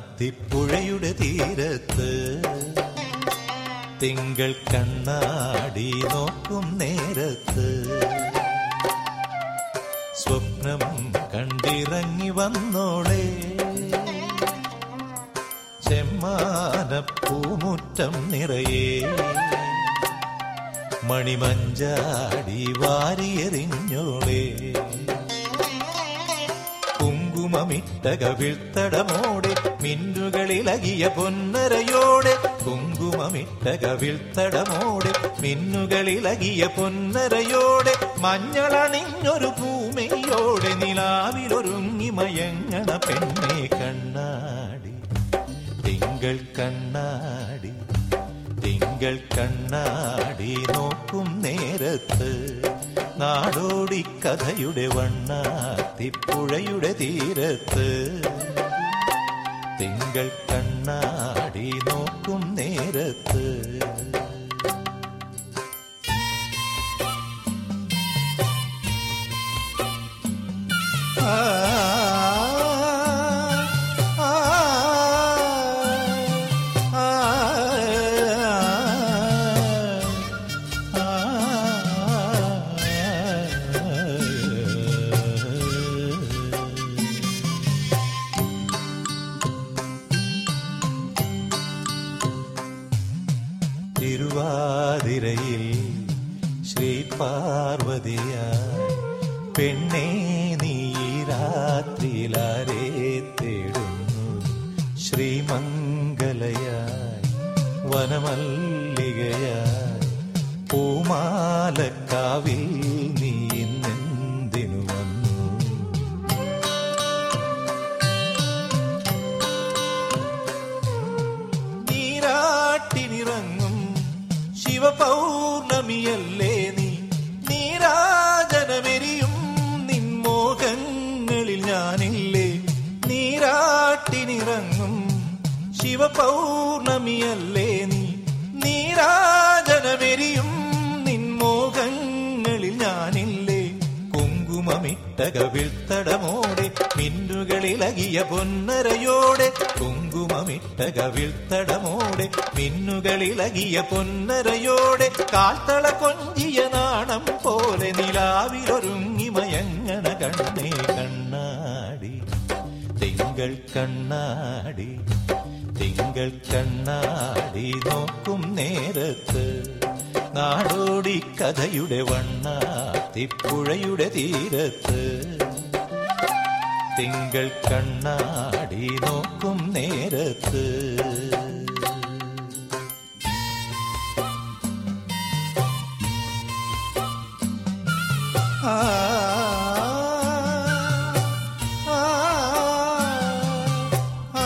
വണ്ണാത്തിപ്പുഴയുടെ തീരത്ത് തിങ്കൾ കണ്ണാടി നോക്കും നേരത്ത് സ്വപ്നം കണ്ടിറങ്ങി വന്നോളെ ചെമ്മാനപ്പൂമുറ്റം നിറയെ മണിമഞ്ചാടി വാരിയെറിഞ്ഞോളെ കുങ്കുമമിട്ട കവിൾത്തടമോടെ മിന്നുകളിളകിയ പൊന്നരയോടെ കുങ്കുമമിട്ട കവിൾത്തടമോടെ മിന്നുകളിളകിയ പൊന്നരയോടെ മഞ്ഞളണിഞ്ഞൊരു ഭൂമിയോടെ നിലാവിലൊരുങ്ങി മയങ്ങണ പെണ്ണെ കണ്ണാടി തിങ്കൾ കണ്ണാടി തിങ്കൾ കണ്ണാടി നോക്കും നേരത്ത് നാടോടി കഥയുടെ വണ്ണാത്തിപ്പുഴയുടെ തീരത്ത് തിങ്കൾ കണ്ണാടി നോക്കും നേരത്ത് ആ ആ ആ തിരുവാതിരയിൽ ശ്രീ പാർവതിയായി പെണ്ണേ നീ ഈ രാത്രിയിലാരെ തേടുന്നു ശ്രീമംഗലയായി വനമല്ലികയായി പൂമാലക്കാവിൽ നീ ഇന്നെന്തിനു വന്നു നീരാട്ടിനിറങ്ങും ശിവപൗർണമിയല്ലേ നീ നീരാജനമെരിയും നിൻമോഹങ്ങളിൽ ഞാനില്ലേ നീരാട്ടിനിറങ്ങും ശിവപൗർണമിയല്ലേ നീ നീരാജനമെരിയും നിൻമോഹങ്ങളിൽ ഞാനില്ലേ കുങ്കുമമിട്ട കവിൾത്തടമോടെ മിന്നുകളിളകിയ പൊന്നരയോടെ കുങ്കുമമിട്ട കവിൾത്തടമോടെ മിന്നുകളിളകിയ പൊന്നരയോടെ കാൽത്തള കൊഞ്ചിയ നാണം പോലെ നിലാവിലൊരുങ്ങി മയങ്ങണ കണ്ണേ കണ്ണാടി തിങ്കൾ കണ്ണാടി തിങ്കൾ കണ്ണാടി നോക്കും നേരത്ത് നാടോടി കഥയുടെ വണ്ണാത്തിപ്പുഴയുടെ തീരത്ത് തിങ്കൾ കണ്ണാടി നോക്കും നേരത്ത് ആ ആ ആ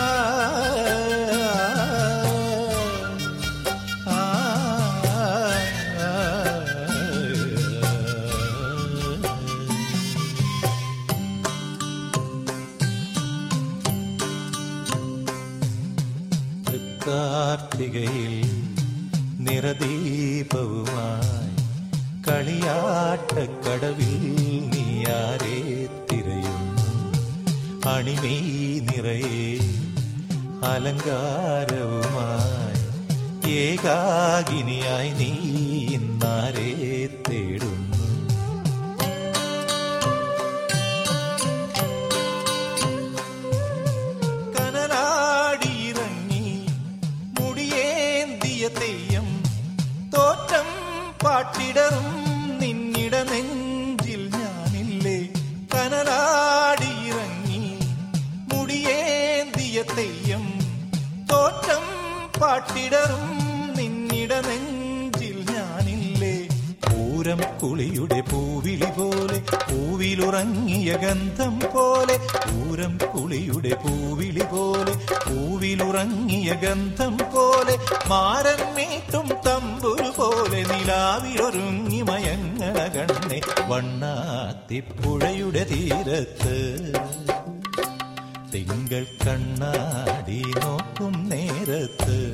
കാർത്തികയിൽ നിറദീപവുമായി കളിയാട്ടക്കടവിൽ നീയാരെ തിരയുന്നു അണിമീ നിറയെ അലങ്കാരവുമായി ഏകാകിനിയായി നീ ഇന്നാരെ തേടുന്നു കനലാടിയിറങ്ങി മുടിയേന്തിയ തെയ്യം തോറ്റം പാട്ടിടറും നിന്നിട നെഞ്ചിൽ ഞാനില്ലേ കനലാടിയിറങ്ങി മുടിയേന്തിയ തെയ്യം തോറ്റം പാട്ടിടറും നിന്നിട നെഞ്ചിൽ ഞാനില്ലേ പൂരം കുളിയുടെ പൂവിളി പോലെ പൂവിലുറങ്ങിയ ഗന്ധം പോലെ പൂരം കുളിയുടെ പൂവിളി പോലെ പൂവിലുറങ്ങിയ ഗന്ധം പോലെ മാരൻ മീട്ടും തമ്പുരു പോലെ നിലാവിലൊരുങ്ങി മയങ്ങണ കണ്ണെ വണ്ണാത്തിപ്പുഴയുടെ തീരത്ത് തിങ്കൾ കണ്ണാടി നോക്കും നേരത്ത്